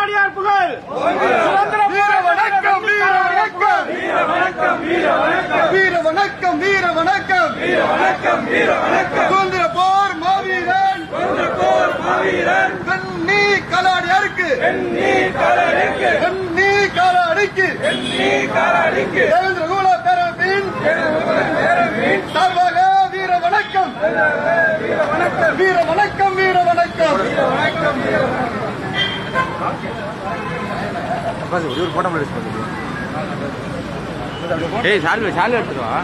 காலடியார் புகழ் சுதந்திர வீர வணக்கம் வீர வணக்கம் வீர வணக்கம் வீர வணக்கம் வீர வணக்கம் வீர வணக்கம் சுதந்திர போர் மாவீரன் சுதந்திர போர் மாவீரன் கண்ணி காலாடியாருக்கு கண்ணி காலாடிக்கு கண்ணி காலாடிக்கு கண்ணி காலாடிக்கு தேவேந்திர குல பேரவின் சார்பாக வீர வணக்கம் வீர வணக்கம் வீர வணக்கம் வீர வணக்கம் வீர வணக்கம் வீர ஏய் சால்வை சால்வை எடுத்துட்டு வா